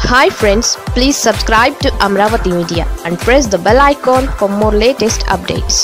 hi friends please subscribe to Amaravati media and press the bell icon for more latest updates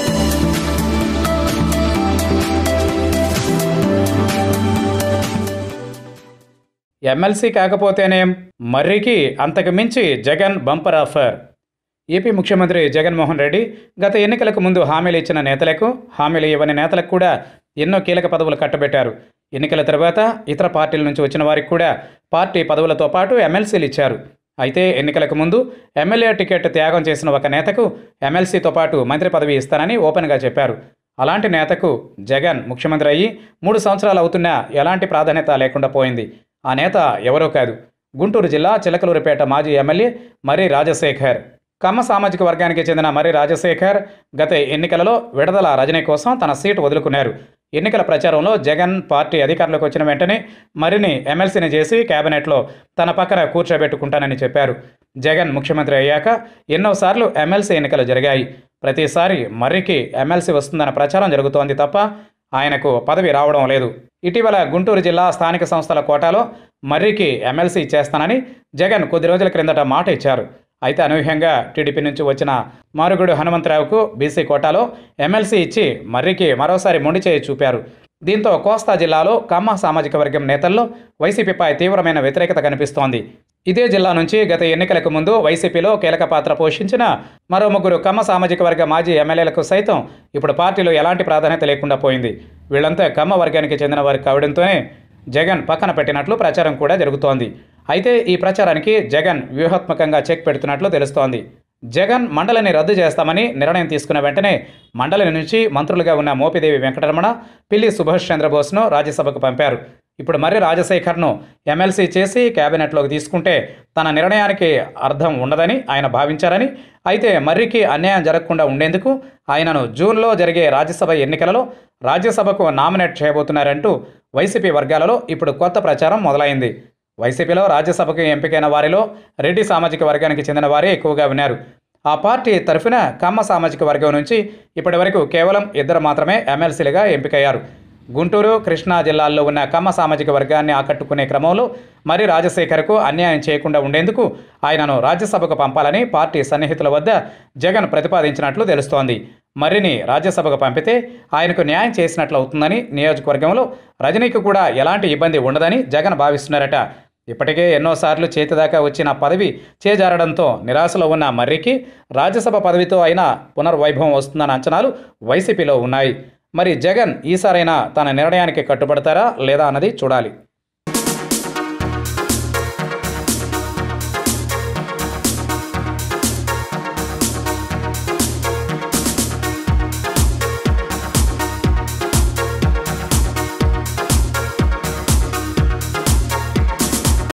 MLC కాకపోతేనేం మర్రికి అంతకు మించి Jagan bumper offer AP ముఖ్యమంత్రి జగన్మోహన్ రెడ్డి గత ఎన్నికలకు ముందు హామీలు ఇచ్చిన నేతలకు హామీలు ఇవ్వని నేతలకు కూడా ఎన్నో కీలక పదవులు కట్టబెట్టారు ఎన్నికల తర్వాత ఇతర పార్టీల నుంచి వచ్చిన వారికి కూడా పార్టీ పదవులతో పాటు ఎమ్మెల్సీలు ఇచ్చారు అయితే ఎన్నికలకు ముందు ఎమ్మెల్యే టికెట్ త్యాగం చేసిన ఒక నేతకు ఎమ్మెల్సీతో పాటు మంత్రి పదవి ఇస్తానని ఓపెన్గా చెప్పారు అలాంటి నేతకు జగన్ ముఖ్యమంత్రి అయ్యి మూడు సంవత్సరాలు అవుతున్నా ఎలాంటి ప్రాధాన్యత లేకుండా పోయింది ఆ నేత ఎవరో కాదు గుంటూరు జిల్లా చిలకలూరిపేట మాజీ ఎమ్మెల్యే మర్రి రాజశేఖర్ కమ్మ సామాజిక వర్గానికి చెందిన మర్రి రాజశేఖర్ గత ఎన్నికలలో విడదల రజనీ కోసం తన సీటు వదులుకున్నారు ఎన్నికల ప్రచారంలో జగన్ పార్టీ అధికారంలోకి వచ్చిన వెంటనే మరిని ఎమ్మెల్సీని చేసి కేబినెట్లో తన పక్కన కూర్చోబెట్టుకుంటానని చెప్పారు జగన్ ముఖ్యమంత్రి అయ్యాక ఎన్నోసార్లు ఎమ్మెల్సీ ఎన్నికలు జరిగాయి ప్రతిసారి మర్రికి ఎమ్మెల్సీ వస్తుందన్న ప్రచారం జరుగుతోంది తప్ప ఆయనకు పదవి రావడం లేదు ఇటీవల గుంటూరు జిల్లా స్థానిక సంస్థల కోటాలో మర్రికి ఎమ్మెల్సీ చేస్తానని జగన్ కొద్ది రోజుల క్రిందట మాట ఇచ్చారు అయితే అనూహ్యంగా టీడీపీ నుంచి వచ్చిన మారుగుడు హనుమంతరావుకు బీసీ కోటాలో ఎమ్మెల్సీ ఇచ్చి మర్రికి మరోసారి మొండి చేయి చూపారు దీంతో కోస్తా జిల్లాలో కమ్మ సామాజిక వర్గం నేతల్లో వైసీపీపై తీవ్రమైన వ్యతిరేకత కనిపిస్తోంది ఇదే జిల్లా నుంచి గత ఎన్నికలకు ముందు వైసీపీలో కీలక పాత్ర పోషించిన మరో ముగ్గురు కమ్మ సామాజిక వర్గ మాజీ ఎమ్మెల్యేలకు సైతం ఇప్పుడు పార్టీలో ఎలాంటి ప్రాధాన్యత లేకుండా పోయింది వీళ్ళంతా కమ్మ వర్గానికి చెందిన వారు కావడంతోనే జగన్ పక్కన పెట్టినట్లు ప్రచారం కూడా జరుగుతోంది అయితే ఈ ప్రచారానికి జగన్ వ్యూహాత్మకంగా చెక్ పెడుతున్నట్లు తెలుస్తోంది జగన్ మండలిని రద్దు చేస్తామని నిర్ణయం తీసుకున్న వెంటనే మండలి నుంచి మంత్రులుగా ఉన్న మోపిదేవి వెంకటరమణ పిల్లి సుభాష్ చంద్రబోస్ను రాజ్యసభకు పంపారు ఇప్పుడు మర్రి రాజశేఖర్ను ఎమ్మెల్సీ చేసి కేబినెట్లోకి తీసుకుంటే తన నిర్ణయానికి అర్థం ఉండదని ఆయన భావించారని అయితే మర్రికి అన్యాయం జరగకుండా ఉండేందుకు ఆయనను జూన్లో జరిగే రాజ్యసభ ఎన్నికలలో రాజ్యసభకు నామినేట్ చేయబోతున్నారంటూ వైసీపీ వర్గాలలో ఇప్పుడు కొత్త ప్రచారం మొదలైంది వైసీపీలో రాజ్యసభకు ఎంపికైన వారిలో రెడ్డి సామాజిక వర్గానికి చెందిన వారే ఎక్కువగా ఉన్నారు ఆ పార్టీ తరఫున కమ్మ సామాజిక వర్గం నుంచి ఇప్పటి వరకు కేవలం ఇద్దరు మాత్రమే ఎమ్మెల్సీలుగా ఎంపికయ్యారు గుంటూరు కృష్ణా జిల్లాల్లో ఉన్న కమ్మ సామాజిక వర్గాన్ని ఆకట్టుకునే క్రమంలో మరి రాజశేఖర్కు అన్యాయం చేయకుండా ఉండేందుకు ఆయనను రాజ్యసభకు పంపాలని పార్టీ సన్నిహితుల వద్ద జగన్ ప్రతిపాదించినట్లు తెలుస్తోంది మరిని రాజ్యసభకు పంపితే ఆయనకు న్యాయం చేసినట్లు అవుతుందని నియోజకవర్గంలో రజనీకి కూడా ఎలాంటి ఇబ్బంది ఉండదని జగన్ భావిస్తున్నారట ఇప్పటికే ఎన్నోసార్లు చేతిదాకా వచ్చిన పదవి చేజారడంతో నిరాశలో ఉన్న మర్రికి రాజ్యసభ పదవితో అయినా పునర్వైభవం వస్తుందన్న అంచనాలు వైసీపీలో ఉన్నాయి మరి జగన్ ఈసారైనా తన నిర్ణయానికి కట్టుబడతారా లేదా అన్నది చూడాలి